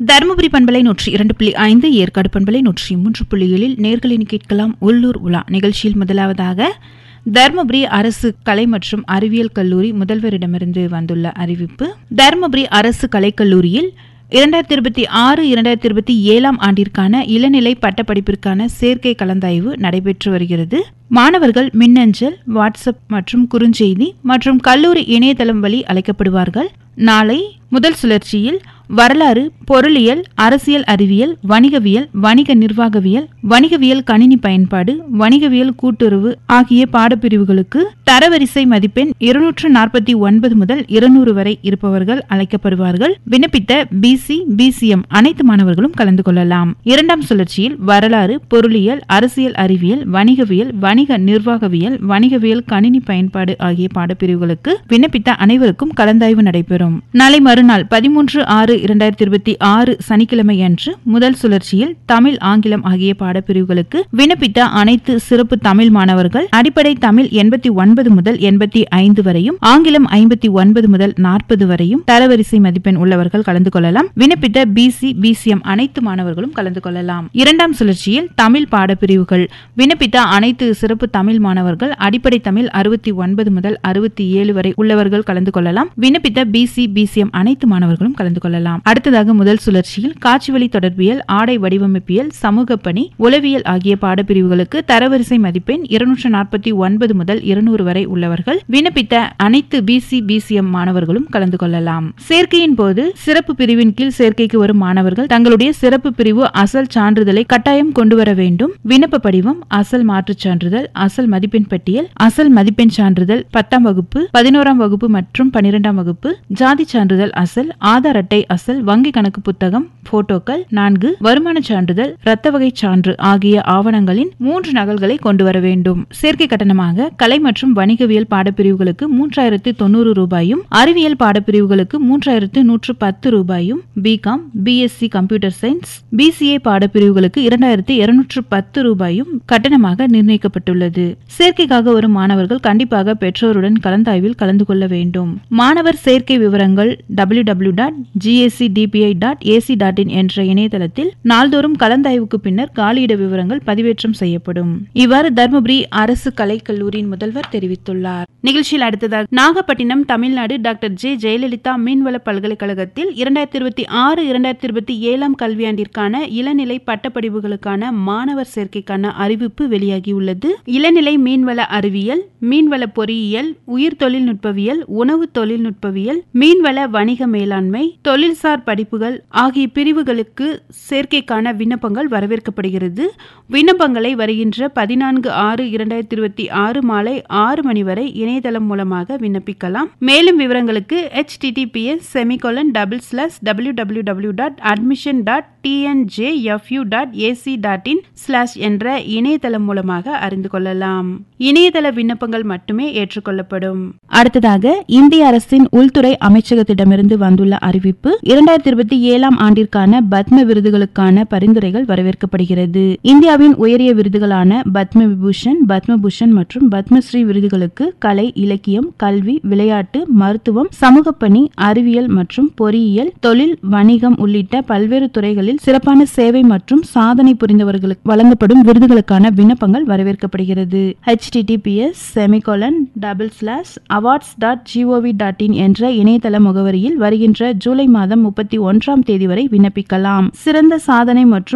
தருமபுரி பண்பலை நூற்றி இரண்டு புள்ளி ஐந்து ஏற்காடு பண்பலை நூற்றி மூன்று புள்ளிகளில் நேர்களின் கேட்கலாம் உள்ளூர் உலா நிகழ்ச்சியில் முதலாவதாக தருமபுரி அரசு கலை மற்றும் அறிவியல் கல்லூரி முதல்வரிடமிருந்து வந்துள்ள அறிவிப்பு தருமபுரி அரசு கலைக்கல்லூரியில் இரண்டாயிரத்தி இருபத்தி ஆறு இரண்டாயிரத்தி இருபத்தி ஏழாம் ஆண்டிற்கான இளநிலை பட்டப்படிப்பிற்கான சேர்க்கை கலந்தாய்வு நடைபெற்று வருகிறது மாணவர்கள் மின்னஞ்சல் வாட்ஸ்அப் மற்றும் குறுஞ்செய்தி மற்றும் கல்லூரி இணையதளம் வழி அழைக்கப்படுவார்கள் நாளை முதல் சுழற்சியில் வரலாறு பொருளியல் அரசியல் அறிவியல் வணிகவியல் வணிக நிர்வாகவியல் வணிகவியல் கணினி பயன்பாடு வணிகவியல் கூட்டுறவு ஆகிய பாடப்பிரிவுகளுக்கு தரவரிசை மதிப்பெண் இருநூற்று நாற்பத்தி ஒன்பது முதல் இருநூறு வரை இருப்பவர்கள் அழைக்கப்படுவார்கள் விண்ணப்பித்த பிசி பிசிஎம் அனைத்து மாணவர்களும் கலந்து கொள்ளலாம் இரண்டாம் சுழற்சியில் வரலாறு பொருளியல் அரசியல் அறிவியல் வணிகவியல் வணிக நிர்வாகவியல் வணிகவியல் கணினி பயன்பாடு ஆகிய பாடப்பிரிவுகளுக்கு விண்ணப்பித்த அனைவருக்கும் கலந்தாய்வு நடைபெறும் நாளை மறுநாள் பதிமூன்று ஆறு இரண்டாயிரத்தி இருபத்தி ஆறு சனிக்கிழமை அன்று முதல் சுழற்சியில் தமிழ் ஆங்கிலம் ஆகிய பாடப்பிரிவுகளுக்கு விண்ணப்பித்த அனைத்து சிறப்பு தமிழ் மாணவர்கள் அடிப்படை தமிழ் எண்பத்தி ஒன்பது முதல் எண்பத்தி ஐந்து வரையும் ஆங்கிலம் ஐம்பத்தி ஒன்பது முதல் நாற்பது வரையும் தரவரிசை மதிப்பெண் உள்ளவர்கள் கலந்து கொள்ளலாம் விண்ணப்பித்த பிசி பிசிஎம் அனைத்து மாணவர்களும் கலந்து கொள்ளலாம் இரண்டாம் சுழற்சியில் தமிழ் பாடப்பிரிவுகள் விண்ணப்பித்த அனைத்து சிறப்பு தமிழ் மாணவர்கள் அடிப்படை தமிழ் அறுபத்தி ஒன்பது முதல் அறுபத்தி ஏழு வரை உள்ளவர்கள் கலந்து கொள்ளலாம் விண்ணப்பித்த பிசி பிசிஎம் அனைத்து மாணவர்களும் கலந்து கொள்ளலாம் அடுத்ததாக முதல் சுழற்சியில் காட்சிவழி தொடர்பியல் ஆடை வடிவமைப்பியல் சமூக பணி உளவியல் ஆகிய பாடப்பிரிவுகளுக்கு தரவரிசை மதிப்பெண் இருநூற்று நாற்பத்தி ஒன்பது முதல் இருநூறு வரை உள்ளவர்கள் விண்ணப்பித்த அனைத்து பிசி பிசிஎம் மாணவர்களும் கலந்து கொள்ளலாம் சேர்க்கையின் போது சிறப்பு பிரிவின் கீழ் சேர்க்கைக்கு வரும் மாணவர்கள் தங்களுடைய சிறப்பு பிரிவு அசல் சான்றிதழை கட்டாயம் கொண்டு வர வேண்டும் விண்ணப்ப படிவம் அசல் மாற்றுச் சான்றிதழ் அசல் மதிப்பெண் பட்டியல் அசல் மதிப்பெண் சான்றிதழ் பத்தாம் வகுப்பு பதினோராம் வகுப்பு மற்றும் பனிரெண்டாம் வகுப்பு ஜாதி சான்றிதழ் அசல் ஆதார் அட்டை அசல் வங்கி கணக்கு புத்தகம் போட்டோக்கள் நான்கு வருமான சான்றிதழ் இரத்த வகை சான்று ஆகிய ஆவணங்களின் மூன்று நகல்களை கொண்டு வர வேண்டும் சேர்க்கை கட்டணமாக கலை மற்றும் வணிகவியல் பாடப்பிரிவுகளுக்கு மூன்றாயிரத்து தொண்ணூறு ரூபாயும் அறிவியல் பாடப்பிரிவுகளுக்கு மூன்றாயிரத்து நூற்று பத்து ரூபாயும் B Com BSc computer science BCA பாடப்பிரிவுகளுக்கு இரண்டாயிரத்து இருநூற்று பத்து ரூபாயும் கட்டணமாக நிர்ணயிக்கப்பட்டுள்ளது சேர்க்கைக்காக வரும் மாணவர்கள் கண்டிப்பாக பெற்றோருடன் கலந்தாய்வில் கலந்து கொள்ள வேண்டும் மாணவர் சேர்க்கை விவரங்கள் W W dot GSC DPI dot AC dot in என்ற இணையதளத்தில் நாள்தோறும் கலந்தாய்வுக்கு பின்னர் காலியிட விவரங்கள் பதிவேற்றம் செய்யப்படும் இவ்வாறு தருமபுரி அரசு கலைக்கல்லூரியின் முதல்வர் தெரிவித்துள்ளார் நிகழ்ச்சியில் அடுத்ததாக நாகப்பட்டினம் தமிழ்நாடு டாக்டர் ஜே ஜெயலலிதா மீன்வள பல்கலைக்கழகத்தில் இரண்டாயிரத்தி இருபத்தி ஆறு இரண்டாயிரத்தி இருபத்தி ஏழாம் கல்வியாண்டிற்கான இளநிலை பட்டப்படிப்புகளுக்கான மாணவர் சேர்க்கைக்கான அறிவிப்பு வெளியாகியுள்ளது இளநிலை மீன்வள அறிவியல் மீன்வள பொறியியல் உயிர் தொழில்நுட்பவியல் உணவு தொழில்நுட்பவியல் மீன்வள வணிக மேலாண்மை தொழில்சார் படிப்புகள் ஆகிய பிரிவுகளுக்கு சேர்க்கைக்கான விண்ணப்பங்கள் வரவேற்கப்படுகிறது விண்ணப்பங்களை வருகின்ற பதினான்கு ஆறு இரண்டாயிரத்தி இருபத்தி ஆறு மாலை ஆறு மணி வரை இணையதளம் மூலமாக விண்ணப்பிக்கலாம் மேலும் விவரங்களுக்கு HTTPS semicolon double slash W W W dot admission dot TNJFU dot AC dot in slash என்ற இணையதளம் மூலமாக அறிந்து கொள்ளலாம் இணையதள விண்ணப்பங்கள் மட்டுமே ஏற்றுக்கொள்ளப்படும் அடுத்ததாக இந்திய அரசின் உள்துறை அமைச்சகத்திடமிருந்து வந்துள்ள அறிவிப்பு இரண்டாயிரத்தி இருபத்தி ஏழாம் ஆண்டிற்கான பத்ம விருதுகளுக்கான பரிந்துரைகள் வரவேற்கப்படுகிறது இந்தியாவின் உயரிய விருதுகளான பத்ம விபூஷன் பத்மபூஷன் மற்றும் பத்மஸ்ரீ விருதுகளுக்கு கலை இலக்கியம் கல்வி விளையாட்டு மருத்துவம் சமூக பணி அறிவியல் மற்றும் பொறியியல் தொழில் வணிகம் உள்ளிட்ட பல்வேறு துறைகளில் சிறப்பான சேவை மற்றும் சாதனை புரிந்தவர்களுக்கு வழங்கப்படும் விருதுகளுக்கான விண்ணப்பங்கள் வரவேற்கப்படுகிறது HTTPS semicolon double slash awards dot GOV dot in என்ற இணையதள முகவரியில் வருகின்ற ஜூலை மாதம் முப்பத்தி ஒன்றாம் தேதி வரை விண்ணப்பிக்கலாம் சிறந்த சாதனை மற்றும்